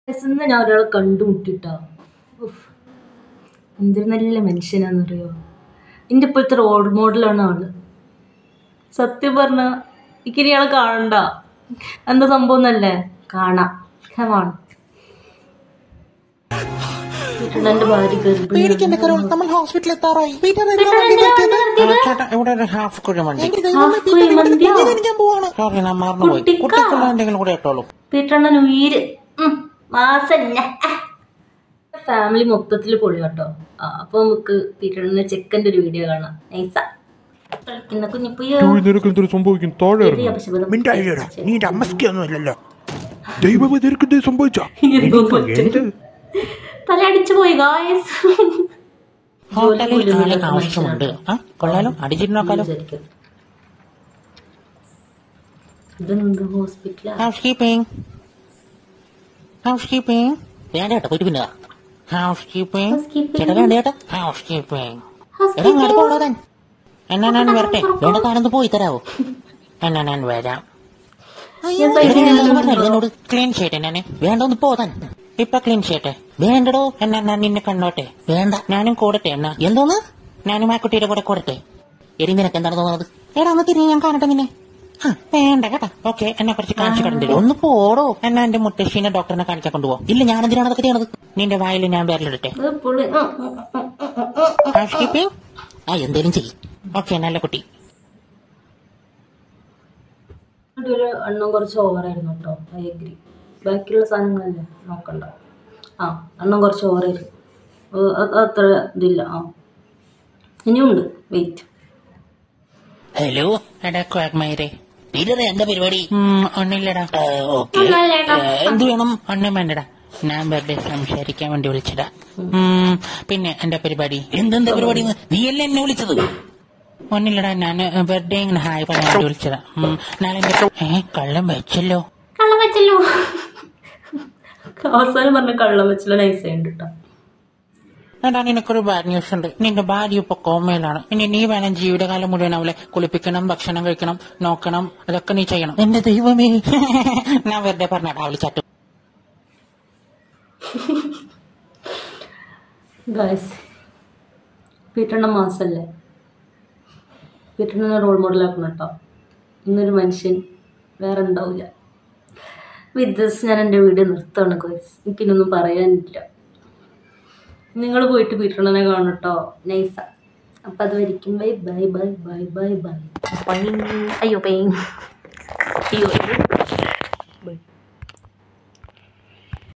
ഇന്ന് ഞാൻ ഒരാളെ കണ്ടുമുട്ടിട്ടാ ഉഫ്. എന്തൊരു നല്ല മനുഷ്യനാണെന്നറിയോ എൻ്റെ ഇപ്പോഴത്തെ റോൾ മോഡലാണ് ആള് സത്യം പറഞ്ഞ എനിക്കിനി ആളെ കാണണ്ട എന്താ സംഭവം എന്നല്ലേ കാണാം കമാണ് എൻ്റെ ഭാര്യ ഗർഭിണി പേടിക്കണ്ട കരോൾ നമ്മൾ ഹോസ്പിറ്റലിൽ എത്താറായി പീറ്റർ എന്താ വണ്ടി നിർത്തിയത് ആ, ചേട്ടാ ഇവിടെ ഒരു ഹാഫ് കുഴിമണ്ടി ഹാഫ് കുഴിമന്തിയോ? ഞാൻ പോവാണ് സോറി ഞാൻ മറന്നുപോയി കുട്ടിക്കാ. കുട്ടിക്കുള്ള എന്തെങ്കിലും കൂടെ ഇട്ടോളൂ പീട്ടണ്ണൻ ഉയിര് മാസല്ല ഫാമിലി മൊത്തത്തിൽ പൊളി കേട്ടോ ആ അപ്പൊ നമുക്ക് പീട്ടണ്ണന്റെ ചെക്കൻ്റെ ഒരു വീഡിയോ കാണാം നൈസ കളിക്കുന്ന കുഞ്ഞിപ്പുയ്യോ നിനക്ക് എന്തൊരു സംഭവിക്കും താഴെ ശരി, ഇറങ്ങും അപശബ്ദം. മിണ്ടായിടാ നീ എന്റെ അമ്മസ്ക്കൊന്നും ഇല്ലല്ലോ ദൈവമേ നിനക്ക് ഇത് സംഭവിച്ച ഇനി എന്തോ പറ്റും. തല അടിച്ചു പോയി ഗായസ് ഹോട്ടലിൽ ആളെ ആവശ്യമുണ്ട് ആ കൊള്ളാലോ അടിച്ചിട്ട് നോക്കാലോ ഇതെന്ത് ഹോസ്പിറ്റലാ ഹൗസ് കീപ്പിംഗ് ഹൗസ് കീപ്പിംഗ് വേണ്ട കേട്ടോ പോയിട്ട് പിന്നെ ഹൗസ് കീപ്പിംഗ് Housekeeping. ചേട്ടാ വേണ്ട ചേട്ടാ ഹൗസ് കീപ്പിംഗ് എടാ അങ്ങോട്ട് പോകാൻ എന്നാ ഞാൻ വരട്ടെ വേണ്ട താനൊന്ന് പോയി തരാവോ എന്നാ ഞാൻ വരാം ഞാൻ എടാ, സൈഡിൽ ഞാൻ പറഞ്ഞില്ലേ എന്നോട് ക്ലീൻ ചെയ്യട്ടെ ഞാന് വേണ്ട ഒന്ന് പോതാൻ ഇപ്പൊ ക്ലീൻ ചെയ്യട്ടെ വേണ്ടടോ എന്നാ ഞാൻ നിന്നെ കണ്ടോട്ടെ വേണ്ട ഞാനും കൂടട്ടെ എന്നാ എന്തോന്ന് ഞാനും ആ കുട്ടിയുടെ കൂടെ കൂടട്ടെ എടി നിനക്ക് എന്താണ് തോന്നുന്നത് എടാ ഒന്ന് തിരിഞ്ഞ് ഞാൻ കാണട്ടെ നിന്നെ ആ, വേണ്ട കേട്ടാ ഓക്കെ എന്നെ കുറച്ച് കാണിച്ചു കണ്ടില്ല ഒന്ന് പോടോ എന്നാ എന്റെ മുത്തശ്ശീനെ ഡോക്ടറിനെ കാണിക്കാൻ കൊണ്ടുപോകും ഇല്ല ഞാൻ എന്തിനാണ് അതൊക്കെ ചെയ്യണത് നിന്റെ വായിൽ ഞാൻ വിരലിടട്ടെ ഇത് പുള്ളി ഉം, ഉം, ഉം, ഉം, ഉം. ഹൗസ് കീപ്പിംഗ് ആ എന്തേലും ചെയ്യും ഓക്കെ നല്ല കുട്ടി ഇവിടെ ഒരു എണ്ണം കുറച്ച് ഓവറായിരുന്നു കേട്ടോ ഐ അഗ്രി ബാക്കിയുള്ള സാധനങ്ങളല്ലേ നോക്കണ്ട ആ എണ്ണം കുറച്ച് ഓവറായിരുന്നു അത് അത് അത്ര ഇതില്ല ആ ഇനിയുണ്ട് വെയിറ്റ് ഹലോ എടാ ക്വാക്മയരെ തീരെ എന്താ പരിപാടി ഒന്നില്ലടാ ഓക്കെ എന്ത് വേണം ഒന്നും വേണ്ടടാ ഞാൻ വെറുതെ സംസാരിക്കാൻ വേണ്ടി വിളിച്ചടാ ഉം, പിന്നെ എന്റെ പരിപാടി എന്തെന്താ പരിപാടി നീയല്ലേ എന്നെ വിളിച്ചത് ഒന്നില്ലടാ ഞാൻ വെറുതെ ഇങ്ങനെ ഹായ് പറയാൻ വേണ്ടി വിളിച്ചതാ ഉം, നാളെ എന്റെ ഏ കള്ളം വെച്ചല്ലോ കള്ളം വെച്ചല്ലോ അവസാനം പറഞ്ഞ കള്ളം വെച്ചല്ലോ നൈസ് ഉണ്ട് കേട്ടോ എടാ നിനക്കൊരു ബാഡ് ന്യൂസ് ഉണ്ട് നിന്റെ ഭാര്യ ഇപ്പൊ കോമയിലാണ് ഇനി നീ വേണം ജീവിതകാലം മുഴുവൻ അവളെ കുളിപ്പിക്കണം ഭക്ഷണം കഴിക്കണം നോക്കണം അതൊക്കെ നീ ചെയ്യണം എന്റെ ദൈവമേ ഞാൻ വെറുതെ പറഞ്ഞാടാ അവള് ചത്തു ഗായ്സ് പീറ്റണ്ണ മാസല്ലേ പീറ്റണ്ണനെ റോൾ മോഡലാക്കണം കേട്ടോ ഇന്നൊരു മനുഷ്യൻ വേറെ ഉണ്ടാവില്ല വിത്ത് ദിസ് ഞാൻ എൻ്റെ വീഡിയോ നിർത്തുകയാണ് ഗോയ്സ് എനിക്കിനൊന്നും പറയാനില്ല നിങ്ങൾ പോയിട്ട് പീറ്റണ്ണനെ കാണും കേട്ടോ നൈസ അപ്പം അത് വരിക്കും bye bye bye bye bye bye അയ്യോ പെയിൻ അയ്യോ